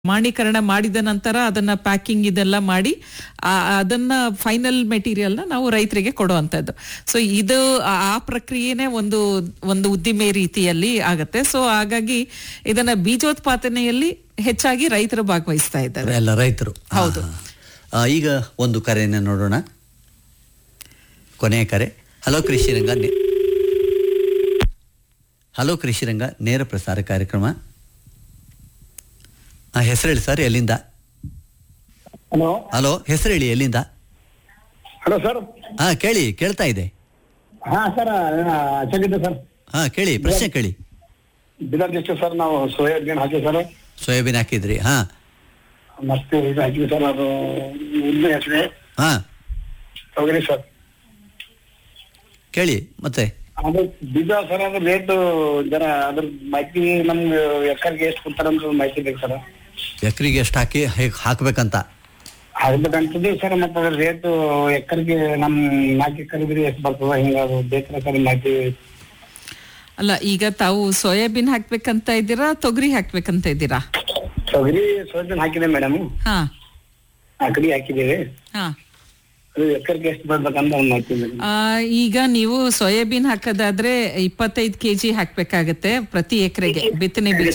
ಮಾಣೀಕರಣ ಮಾಡಿದ ನಂತರ ಅದನ್ನ ಪ್ಯಾಕಿಂಗ್ ಇದೆಲ್ಲ ಮಾಡಿ ಆ- ಅದನ್ನ ಫೈನಲ್ ಮೆಟೀರಿಯಲ್ನ ನಾವು ರೈತರಿಗೆ ಕೊಡುವಂಥದ್ದು ಸೊ ಇದು ಆ ಆ ಪ್ರಕ್ರಿಯೆನೇ ಒಂದು ಒಂದು ಉದ್ದಿಮೆ ರೀತಿಯಲ್ಲಿ ಆಗತ್ತೆ ಸೊ ಹಾಗಾಗಿ ಇದನ್ನ ಬೀಜೋತ್ಪಾದನೆಯಲ್ಲಿ ಹೆಚ್ಚಾಗಿ ರೈತರು ಭಾಗವಹಿಸ್ತಾ ಇದ್ದಾರೆ ಎಲ್ಲ ರೈತರು ಹೌದು. ಆ, ಈಗ ಒಂದು ಕರೆಯನ್ನು ನೋಡೋಣ ಕೊನೆಯ ಕರೆ ಹಲೋ ಕೃಷಿರಂಗ ನೆ- ಹಲೋ ಕೃಷಿರಂಗ ನೇರ ಪ್ರಸಾರ ಕಾರ್ಯಕ್ರಮ ಆ, ಹೆಸರು ಹೇಳಿ ಸರ್ ಎಲ್ಲಿಂದ ಹಲೋ ಹಲೋ ಹೆಸರು ಹೇಳಿ ಎಲ್ಲಿಂದ ಹಲೋ ಸರ್ ಹಾ ಕೇಳಿ ಕೇಳ್ತಾ ಇದೆ ಹಾ ಸರ್ ಚೆನ್ನಾಗಿದೆ ಸರ್ ಹಾ ಕೇಳಿ ಪ್ರಶ್ನೆ ಕೇಳಿ ಬೀದರ್ ಡಿಸ್ಟ್ರಿಕ್ಟ್ ಸರ್ ನಾವು ಸೋಯಾಬೀನ್ ಹಾಕಿವಿ ಸರ್ ಸೋಯಾಬೀನ್ ಹಾಕಿದ್ರಿ ಹಾ ಮತ್ತೆ ಇದು ಹಾಕಿವಿ ಸರ್ ಅದು ಉದ್ದಿನ ಹಾಕಿದೆ ಹಾ ತೊಗರಿ ಸರ್ ಕೇಳಿ ಮತ್ತೆ ಅದು ಬೀಜ ಸರ್ ಅದು ರೇಟ್ ಜರ ಅದ್ರ ಮಾಹಿತಿ ನಮ್ಗೆ ಎಕರ್ಗೆ ಎಷ್ಟು ಕೊಡ್ತಾರ ಅಂತ ಮಾಹಿತಿ ಬೇಕು ಸರ್ ಎಕರೆಗೆ ಎಷ್ಟು ಹಾಕಿ ಹೇಗೆ ಹಾಕ್ಬೇಕಂತ ಆಗ್ಬೇಕಂತದ್ದು ಸರ್ ಮತ್ತೆ ಅದ್ರ ರೇಟ್ ಎಕರ್ಗೆ ನಮ್ ನಾಲ್ಕು ಎಕರ್ಗೆ ಎಷ್ಟು ಬರ್ತದ ಹಿಂಗ ಅದು ಬೇಕ್ರ ಸರ್ ಮಾಹಿತಿ ಅಲ್ಲ ಈಗ ತಾವು ಸೋಯಾಬೀನ್ ಹಾಕ್ಬೇಕಂತ ಇದ್ದೀರಾ ತೊಗರಿ ಹಾಕ್ಬೇಕಂತ ಇದ್ದೀರಾ ತೊಗರಿ ಸೋಯಾಬೀನ್ ಹಾಕಿದೆ ಮೇಡಮ್ ಹಾ ಅಕಡಿ ಹಾಕಿದ್ದೇವೆ ಹಾ ಅದು ಎಕರ್ಗೆ ಎಷ್ಟು ಬರ್ಬೇಕಂತ ಒಂದು ಮಾಹಿತಿ ಬೇಕು ಆ, ಈಗ ನೀವು ಸೋಯಾಬೀನ್ ಹಾಕೋದಾದ್ರೆ ಇಪ್ಪತ್ತೈದು ಕೆಜಿ ಹಾಕ್ಬೇಕಾಗತ್ತೆ ಪ್ರತಿ ಎಕರೆಗೆ ಬಿತ್ತನೆ ಬೀಜ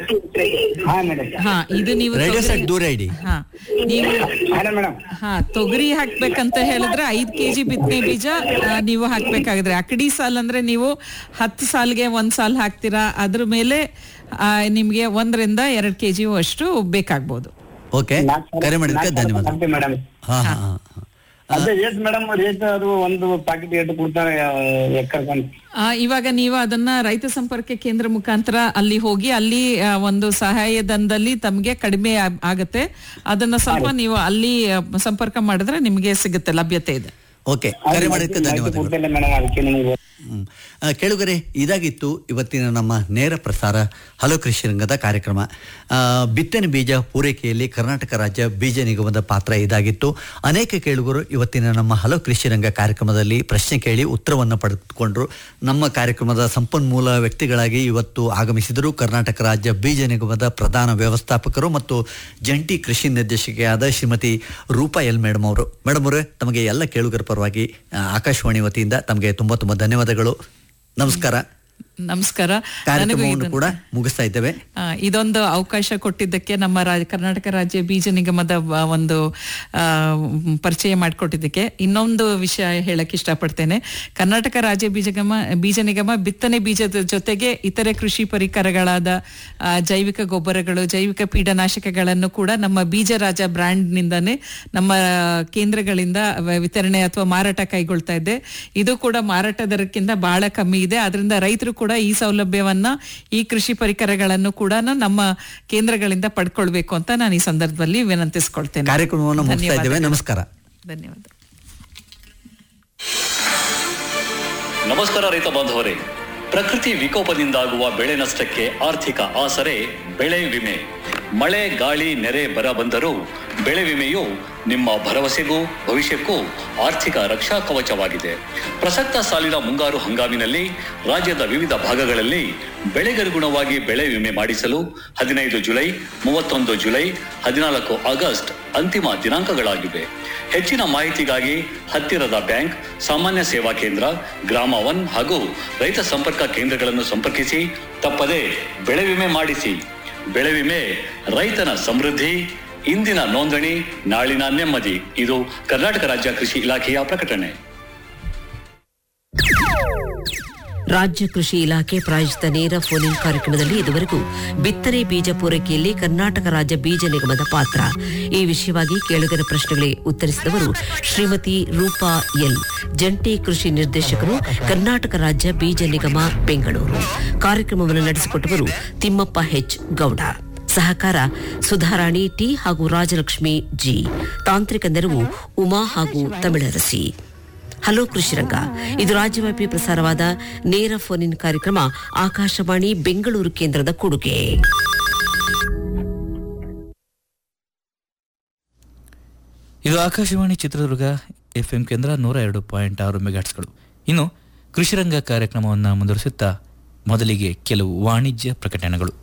ಹಾ ಮೇಡಮ್ ಹಾ ಇದು ನೀವು ರೇಡಿಯೋ ತೊಗರಿ- ಸೆಟ್ ದೂರ ಇಡಿ ಹಾ ನೀವು ಹಾ ಮೇಡಮ್ ಹಾ ತೊಗರಿ ಹಾಕ್ಬೇಕಂತ ಹೇಳಿದ್ರೆ ಐದ್ ಕೆಜಿ ಬಿತ್ತನೆ ಬೀಜ ಆ, ನೀವು ಹಾಕ್ಬೇಕಾಗಿದ್ರೆ ಅಕಡಿ ಸಾಲ್ ಅಂದ್ರೆ ನೀವು ಹತ್ತು ಸಾಲ್ಗೆ ಒಂದ್ ಸಾಲ್ ಹಾಕ್ತೀರಾ ಅದ್ರ ಮೇಲೆ ಆ, ನಿಮ್ಗೆ ಒಂದರಿಂದ ಎರಡ್ ಕೆಜಿ ಅಷ್ಟು ಬೇಕಾಗ್ಬೋದು ಓಕೆ ಕರೆ ಮಾಡಿದ್ದಕ್ಕೆ ಧನ್ಯವಾದ ಮೇಡಮ್ ಹಾ ಹಾ ಹಾ ಅದೇ ರೇಟ್ ಮೇಡಮ್ ರೇಟ್ ಅದು ಒಂದು ಪ್ಯಾಕೆಟ್ ರೇಟ್ ಕೊಡ್ತಾರೆ ಎಕರ್ ಆ, ಇವಾಗ ನೀವು ಅದನ್ನ ರೈತ ಸಂಪರ್ಕ ಕೇಂದ್ರ ಮುಖಾಂತರ ಅಲ್ಲಿ ಹೋಗಿ ಅಲ್ಲಿ ಆ, ಒಂದು ಸಹಾಯಧನದಲ್ಲಿ ತಮಗೆ ಕಡಿಮೆ ಆ- ಆಗತ್ತೆ ಅದನ್ನ ಸ್ವಲ್ಪ ನೀವು ಅಲ್ಲಿ ಆ, ಸಂಪರ್ಕ ಮಾಡಿದ್ರೆ ನಿಮಗೆ ಸಿಗುತ್ತೆ ಲಭ್ಯತೆ ಇದೆ ಓಕೆ ಕರೆ ಮಾಡಿದ್ದಕ್ಕೆ ಧನ್ಯವಾದಗಳು ಕೊಡ್ತಿಲ್ಲ ಮೇಡಮ್ ಅದಕ್ಕೆ ನಿಮ್ಗೆ ಹ್ಮ್. ಆ, ಕೇಳುಗರೆ ಇದಾಗಿತ್ತು ಇವತ್ತಿನ ನಮ್ಮ ನೇರ ಪ್ರಸಾರ ಹಲೋ ಕೃಷಿ ರಂಗದ ಕಾರ್ಯಕ್ರಮ ಆ, ಬಿತ್ತನೆ ಬೀಜ ಪೂರೈಕೆಯಲ್ಲಿ ಕರ್ನಾಟಕ ರಾಜ್ಯ ಬೀಜ ನಿಗಮದ ಪಾತ್ರ ಇದಾಗಿತ್ತು ಅನೇಕ ಕೇಳುಗರು ಇವತ್ತಿನ ನಮ್ಮ ಹಲೋ ಕೃಷಿ ರಂಗ ಕಾರ್ಯಕ್ರಮದಲ್ಲಿ ಪ್ರಶ್ನೆ ಕೇಳಿ ಉತ್ತರವನ್ನು ಪಡೆದುಕೊಂಡ್ರು ನಮ್ಮ ಕಾರ್ಯಕ್ರಮದ ಸಂಪನ್ಮೂಲ ವ್ಯಕ್ತಿಗಳಾಗಿ ಇವತ್ತು ಆಗಮಿಸಿದರು ಕರ್ನಾಟಕ ರಾಜ್ಯ ಬೀಜ ನಿಗಮದ ಪ್ರಧಾನ ವ್ಯವಸ್ಥಾಪಕರು ಮತ್ತು ಜಂಟಿ ಕೃಷಿ ನಿರ್ದೇಶಕಿಯಾದ ಶ್ರೀಮತಿ ರೂಪಾ ಎಲ್ ಮೇಡಮ್ ಅವರು ಮೇಡಮ್ ಅವರೇ ತಮಗೆ ಎಲ್ಲ ಕೇಳುಗರ ಪರವಾಗಿ ಆ, ಆಕಾಶವಾಣಿ ವತಿಯಿಂದ ತಮಗೆ ತುಂಬಾ ತುಂಬಾ ಧನ್ಯವಾದಗಳು ನಮಸ್ಕಾರ ನಮಸ್ಕಾರ ನನಗೂ ಕಾರ್ಯಕ್ರಮವನ್ನು ಇದನ್ನ- ಕೂಡ ಮುಗಿಸ್ತಾ ಇದ್ದೇವೆ ಆ, ಇದೊಂದು ಅವಕಾಶ ಕೊಟ್ಟಿದ್ದಕ್ಕೆ ನಮ್ಮ ರಾಜ ಕರ್ನಾಟಕ ರಾಜ್ಯ ಬೀಜ ನಿಗಮದ ವ- ಒಂದು ಆ, ಮ್, ಪರಿಚಯ ಮಾಡಿಕೊಟ್ಟಿದ್ದಕ್ಕೆ ಇನ್ನೊಂದು ವಿಷಯ ಹೇಳಕ್ ಇಷ್ಟಪಡ್ತೇನೆ ಕರ್ನಾಟಕ ರಾಜ್ಯ ಬೀಜ ನಿಗಮ ಬೀಜ ನಿಗಮ ಬಿತ್ತನೆ ಬೀಜದ ಜೊತೆಗೆ ಇತರೆ ಕೃಷಿ ಪರಿಕರಗಳಾದ ಆ, ಜೈವಿಕ ಗೊಬ್ಬರಗಳು ಜೈವಿಕ ಪೀಡನಾಶಕಗಳನ್ನು ಕೂಡ ನಮ್ಮ ಬೀಜ ರಾಜ ಬ್ರ್ಯಾಂಡ್ ನಿಂದಾನೇ ನಮ್ಮ ಕೇಂದ್ರಗಳಿಂದ ವ- ವಿತರಣೆ ಅಥವಾ ಮಾರಾಟ ಕೈಗೊಳ್ತಾ ಇದೆ ಇದು ಕೂಡ ಮಾರಾಟ ದರಕ್ಕಿಂತ ಬಹಳ ಕಮ್ಮಿ ಇದೆ ಅದರಿಂದ ರೈತರು ಕೂಡ ಈ ಸೌಲಭ್ಯವನ್ನ ಈ ಕೃಷಿ ಪರಿಕರಗಳನ್ನು ಕೂಡ ನಮ್ಮ ಕೇಂದ್ರಗಳಿಂದ ಪಡ್ಕೊಳ್ಬೇಕು ಅಂತ ನಾನು ಈ ಸಂದರ್ಭದಲ್ಲಿ ವಿನಂತಿಸ್ಕೊಳ್ತೇನೆ ಕಾರ್ಯಕ್ರಮವನ್ನು ಮುಗಿಸ್ತಾ ಇದ್ದೇವೆ ಧನ್ಯವಾದಗಳು. ನಮಸ್ಕಾರ ಧನ್ಯವಾದ ನಮಸ್ಕಾರ ರೈತ ಬಾಂಧವರೇ ಪ್ರಕೃತಿ ವಿಕೋಪದಿಂದಾಗುವ ಬೆಳೆ ನಷ್ಟಕ್ಕೆ ಆರ್ಥಿಕ ಆಸರೆ ಬೆಳೆ ವಿಮೆ ಮಳೆ ಗಾಳಿ ನೆರೆ ಬರ ಬಂದರೂ ಬೆಳೆ ವಿಮೆಯು ನಿಮ್ಮ ಭರವಸೆಗೂ ಭವಿಷ್ಯಕ್ಕೂ ಆರ್ಥಿಕ ರಕ್ಷಾ ಕವಚವಾಗಿದೆ ಪ್ರಸಕ್ತ ಸಾಲಿನ ಮುಂಗಾರು ಹಂಗಾಮಿನಲ್ಲಿ ರಾಜ್ಯದ ವಿವಿಧ ಭಾಗಗಳಲ್ಲಿ ಬೆಳೆಗನುಗುಣವಾಗಿ ಬೆಳೆ ವಿಮೆ ಮಾಡಿಸಲು ಹದಿನೈದು ಜುಲೈ ಮೂವತ್ತೊಂದು ಜುಲೈ ಹದಿನಾಲ್ಕು ಆಗಸ್ಟ್ ಅಂತಿಮ ದಿನಾಂಕಗಳಾಗಿವೆ ಹೆಚ್ಚಿನ ಮಾಹಿತಿಗಾಗಿ ಹತ್ತಿರದ ಬ್ಯಾಂಕ್ ಸಾಮಾನ್ಯ ಸೇವಾ ಕೇಂದ್ರ ಗ್ರಾಮ ಒನ್ ಹಾಗೂ ರೈತ ಸಂಪರ್ಕ ಕೇಂದ್ರಗಳನ್ನು ಸಂಪರ್ಕಿಸಿ ತಪ್ಪದೆ ಬೆಳೆ ವಿಮೆ ಮಾಡಿಸಿ ಬೆಳೆ ವಿಮೆ ರೈತನ ಸಮೃದ್ಧಿ ಇಂದಿನ ನೋಂದಣಿ ನಾಳಿನ ನೆಮ್ಮದಿ ಇದು ಕರ್ನಾಟಕ ರಾಜ್ಯ ಕೃಷಿ ಇಲಾಖೆಯ ಪ್ರಕಟಣೆ ರಾಜ್ಯ ಕೃಷಿ ಇಲಾಖೆ ಪ್ರಾಯೋಜಿತ ನೇರ ಫೋನ್ ಇನ್ ಕಾರ್ಯಕ್ರಮದಲ್ಲಿ ಇದುವರೆಗೂ ಬಿತ್ತನೆ ಬೀಜ ಪೂರೈಕೆಯಲ್ಲಿ ಕರ್ನಾಟಕ ರಾಜ್ಯ ಬೀಜ ನಿಗಮದ ಪಾತ್ರ ಈ ವಿಷಯವಾಗಿ ಕೇಳುಗರ ಪ್ರಶ್ನೆಗಳಿಗೆ ಉತ್ತರಿಸಿದವರು ಶ್ರೀಮತಿ ರೂಪಾ ಎಲ್ ಜಂಟಿ ಕೃಷಿ ನಿರ್ದೇಶಕರು ಕರ್ನಾಟಕ ರಾಜ್ಯ ಬೀಜ ನಿಗಮ ಬೆಂಗಳೂರು ಕಾರ್ಯಕ್ರಮವನ್ನು ನಡೆಸಿಕೊಟ್ಟವರು ತಿಮ್ಮಪ್ಪ ಹೆಚ್ ಗೌಡ ಸಹಕಾರ ಸುಧಾರಾಣಿ ಟಿ ಹಾಗೂ ರಾಜಲಕ್ಷ್ಮಿ ಜಿ ತಾಂತ್ರಿಕ ನೆರವು ಉಮಾ ಹಾಗೂ ತಮಿಳರಸಿ ಹಲೋ ಕೃಷಿರಂಗ ಇದು ರಾಜ್ಯವ್ಯಾಪಿ ಪ್ರಸಾರವಾದ ನೇರ ಫೋನ್ ಇನ್ ಕಾರ್ಯಕ್ರಮ ಆಕಾಶವಾಣಿ ಬೆಂಗಳೂರು ಕೇಂದ್ರದ ಕೊಡುಗೆ ಇದು ಆಕಾಶವಾಣಿ ಚಿತ್ರದುರ್ಗ ಎಫ್ ಎಂ ಕೇಂದ್ರ ನೂರ ಎರಡು ಪಾಯಿಂಟ್ ಆರು ಮೆಗಾಟ್ಸ್ಗಳು ಇನ್ನು ಕೃಷಿರಂಗ ಕಾರ್ಯಕ್ರಮವನ್ನು ಮುಂದುವರಿಸುತ್ತಾ ಮೊದಲಿಗೆ ಕೆಲವು ವಾಣಿಜ್ಯ ಪ್ರಕಟಣೆಗಳು